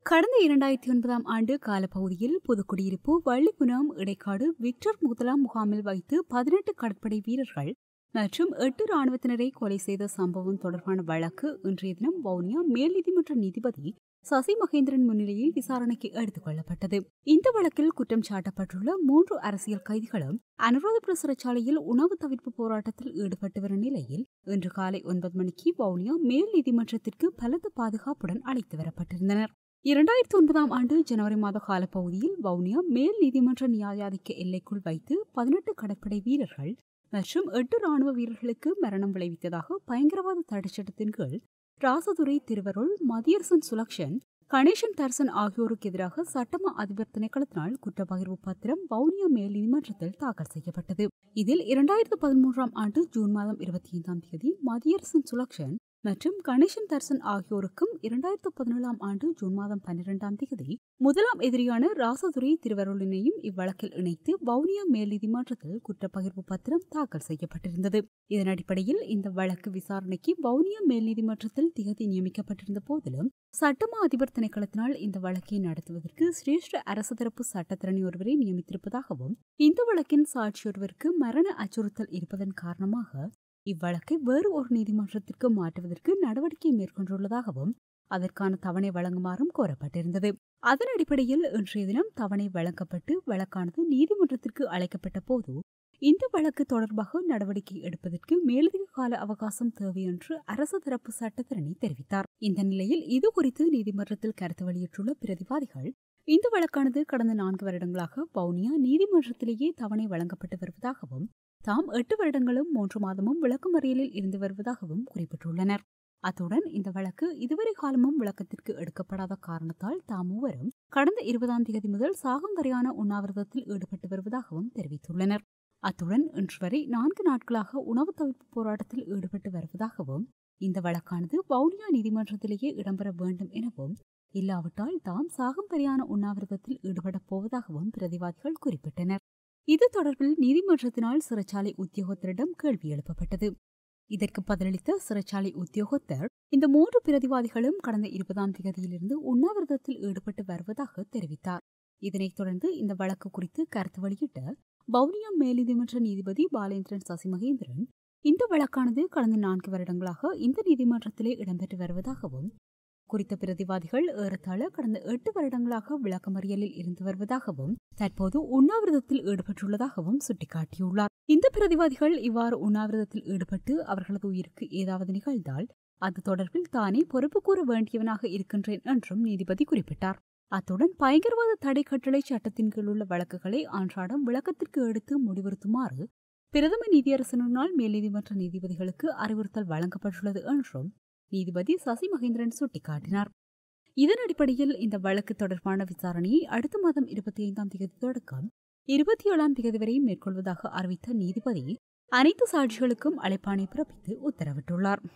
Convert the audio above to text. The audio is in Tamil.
கடந்த இரண்டாயிரத்தி ஒன்பதாம் ஆண்டு காலப்பகுதியில் புதுக்குடியிருப்பு வள்ளிக்குணம் இடைக்காடு விக்டர் முதலாம் முகாமில் வைத்து பதினெட்டு கடற்படை வீரர்கள் மற்றும் எட்டு ராணுவத்தினரை கொலை செய்த சம்பவம் தொடர்பான வழக்கு இன்றைய தினம் வவுனியா மேல் நீதிமன்ற நீதிபதி சசி மகேந்திரன் முன்னிலையில் விசாரணைக்கு எடுத்துக் கொள்ளப்பட்டது இந்த வழக்கில் குற்றம் சாட்டப்பட்டுள்ள மூன்று அரசியல் கைதிகளும் அனுராதபுர சிறைச்சாலையில் உணவு தவிர்ப்பு போராட்டத்தில் ஈடுபட்டு வரும் நிலையில் இன்று காலை ஒன்பது மணிக்கு வவுனியா மேல் நீதிமன்றத்திற்கு பலத்த பாதுகாப்புடன் அழைத்து வரப்பட்டிருந்தனர் இரண்டாயிரத்தி ஒன்பதாம் ஆண்டு ஜனவரி மாத காலப்பகுதியில் வவுனியா மேல் நீதிமன்ற நியாயாதிக்க எல்லைக்குள் வைத்து பதினெட்டு கடற்படை வீரர்கள் மற்றும் எட்டு ராணுவ வீரர்களுக்கு மரணம் விளைவித்ததாக பயங்கரவாத தடைச்சட்டத்தின் கீழ் ராசதுரை திருவருள் மதியரசன் சுலக்ஷன் கணேசன் தர்சன் ஆகியோருக்கு எதிராக சட்டம அதிபர் திணைக்களத்தினால் குற்றப்பகிர்வு பத்திரம் வவுனியா மேல் நீதிமன்றத்தில் தாக்கல் செய்யப்பட்டது இதில் இரண்டாயிரத்து பதிமூன்றாம் ஆண்டு ஜூன் மாதம் இருபத்தி ஐந்தாம் தேதி மதியரசன் சுலக்ஷன் மற்றும் கணேசன் தர்சன் ஆகியோருக்கும் இரண்டாயிரத்து பதினேழாம் ஆண்டு ஜூன் மாதம் பன்னிரெண்டாம் தேதி முதலாம் எதிரியான ராசதுரை திருவருளினையும் இவ்வழக்கில் இணைத்து வவுனியா மேல் நீதிமன்றத்தில் குற்றப்பகிர்வு பத்திரம் தாக்கல் செய்யப்பட்டிருந்தது இதன் அடிப்படையில் இந்த வழக்கு விசாரணைக்கு வவுனியா மேல் நீதிமன்றத்தில் திகதி நியமிக்கப்பட்டிருந்த போதிலும் சட்டமா அதிபர் திணைக்களத்தினால் இந்த வழக்கை நடத்துவதற்கு சிரேஷ்ட அரசு தரப்பு சட்டத்திறனி ஒருவரை நியமித்திருப்பதாகவும் இந்த வழக்கின் சாட்சியொருவருக்கு மரண அச்சுறுத்தல் இருப்பதன் காரணமாக இவ்வழக்கை வேறு ஒரு நீதிமன்றத்திற்கு மாற்றுவதற்கு நடவடிக்கை மேற்கொண்டுள்ளதாகவும் அதற்கான தவணை வழங்குமாறும் கோரப்பட்டிருந்தது அதன் அடிப்படையில் இன்றைய தினம் தவணை வழங்கப்பட்டு வழக்கானது நீதிமன்றத்திற்கு அழைக்கப்பட்ட போது இந்த வழக்கு தொடர்பாக நடவடிக்கை எடுப்பதற்கு மேலதிக கால அவகாசம் தேவை என்று அரசு தரப்பு சட்டத்திறனி தெரிவித்தார் இந்த நிலையில் இது குறித்து நீதிமன்றத்தில் கருத்து வெளியிட்டுள்ள பிரதிவாதிகள் இந்த வழக்கானது கடந்த நான்கு வருடங்களாக வவுனியா நீதிமன்றத்திலேயே தவணை வழங்கப்பட்டு வருவதாகவும் தாம் எட்டு வருடங்களும் மூன்று மாதமும் விளக்கமறியலில் இருந்து வருவதாகவும் குறிப்பிட்டுள்ளனர் அத்துடன் இந்த வழக்கு இதுவரை காலமும் விளக்கத்திற்கு எடுக்கப்படாத காரணத்தால் தாம் மூவரும் கடந்த இருபதாம் தேதி முதல் சாகம் வரையான உண்ணாவிரதத்தில் ஈடுபட்டு வருவதாகவும் தெரிவித்துள்ளனர் அத்துடன் இன்று வரை நான்கு நாட்களாக உணவு தவிர்ப்பு போராட்டத்தில் ஈடுபட்டு வருவதாகவும் இந்த வழக்கானது வவுனியா நீதிமன்றத்திலேயே இடம்பெற வேண்டும் எனவும் இல்லாவிட்டால் தாம் சாகம் வரையான உண்ணாவிரதத்தில் ஈடுபடப் போவதாகவும் பிரதிவாதிகள் குறிப்பிட்டனர் இது தொடர்பில் நீதிமன்றத்தினால் சிறைச்சாலை உத்தியோகத்தரிடம் கேள்வி எழுப்பப்பட்டது இதற்கு பதிலளித்த சிறைச்சாலை உத்தியோகத்தர் இந்த மூன்று பிரதிவாதிகளும் கடந்த இருபதாம் தேதியிலிருந்து உண்ணாவிரதத்தில் ஈடுபட்டு வருவதாக தெரிவித்தார் இதனைத் தொடர்ந்து இந்த வழக்கு குறித்து கருத்து வெளியிட்ட வவுனியா மேல்நீதிமன்ற நீதிபதி பாலேந்திரன் சசிமகேந்திரன் இந்த வழக்கானது கடந்த நான்கு வருடங்களாக இந்த நீதிமன்றத்திலே இடம்பெற்று வருவதாகவும் குறித்த பிரதிவாதிகள் ஏறத்தாழ கடந்த எட்டு வருடங்களாக விளக்கமறியலில் இருந்து வருவதாகவும் தற்போது உண்ணாவிரதத்தில் ஈடுபட்டுள்ளதாகவும் சுட்டிக்காட்டியுள்ளார் இந்த பிரதிவாதிகள் இவ்வாறு உண்ணாவிரதத்தில் ஈடுபட்டு அவர்களது உயிருக்கு ஏதாவது நிகழ்ந்தால் அது தொடர்பில் தானே பொறுப்பு கூற வேண்டியவனாக இருக்கின்றேன் என்றும் நீதிபதி குறிப்பிட்டார் அத்துடன் பயங்கரவாத தடை கட்டளை சட்டத்தின் கீழ் உள்ள வழக்குகளை அன்றாடம் விளக்கத்திற்கு எடுத்து முடிவுறுத்துமாறு பிரதம நீதியரசனால் மேல் நீதிமன்ற நீதிபதிகளுக்கு அறிவுறுத்தல் வழங்கப்பட்டுள்ளது என்றும் நீதிபதி சசி மகேந்திரன் சுட்டிக்காட்டினார் இதன் அடிப்படையில் இந்த வழக்கு தொடர்பான விசாரணையை அடுத்த மாதம் இருபத்தி ஐந்தாம் தேதி தொடக்கம் இருபத்தி ஏழாம் தேதி வரை மேற்கொள்வதாக அறிவித்த நீதிபதி அனைத்து சாட்சிகளுக்கும் அழைப்பாணை பிறப்பித்து உத்தரவிட்டுள்ளார்